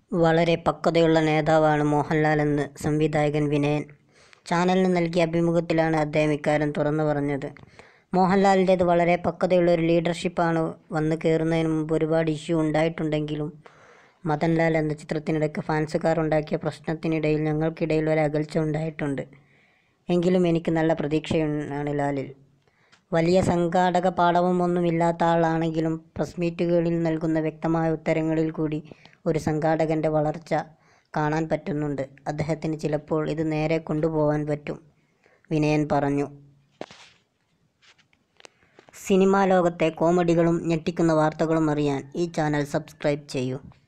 വളരെ പക്വതയുള്ള നേതാവാണ് മോഹൻലാലെന്ന് സംവിധായകൻ വിനയൻ ചാനലിന് നൽകിയ അഭിമുഖത്തിലാണ് അദ്ദേഹം ഇക്കാര്യം തുറന്നു പറഞ്ഞത് മോഹൻലാലിൻ്റേത് വളരെ പക്വതയുള്ള ഒരു ലീഡർഷിപ്പാണ് വന്നു കയറുന്നതിന് മുമ്പ് ഒരുപാട് ഇഷ്യൂ ഉണ്ടായിട്ടുണ്ടെങ്കിലും മദൻലാൽ എന്ന ചിത്രത്തിനിടയ്ക്ക് ഫാൻസുകാർ ഉണ്ടാക്കിയ പ്രശ്നത്തിനിടയിൽ ഞങ്ങൾക്കിടയിൽ ഒരു അകൽച്ച ഉണ്ടായിട്ടുണ്ട് എങ്കിലും എനിക്ക് നല്ല പ്രതീക്ഷയാണ് ലാലിൽ വലിയ സംഘാടക പാടവമൊന്നുമില്ലാത്ത ആളാണെങ്കിലും പ്രസ് മീറ്റുകളിൽ നൽകുന്ന വ്യക്തമായ ഉത്തരങ്ങളിൽ കൂടി ഒരു സംഘാടകൻ്റെ വളർച്ച കാണാൻ പറ്റുന്നുണ്ട് അദ്ദേഹത്തിന് ചിലപ്പോൾ ഇത് നേരെ കൊണ്ടുപോകാൻ പറ്റും വിനയൻ പറഞ്ഞു സിനിമാ ലോകത്തെ കോമഡികളും ഞെട്ടിക്കുന്ന വാർത്തകളും അറിയാൻ ഈ ചാനൽ സബ്സ്ക്രൈബ് ചെയ്യൂ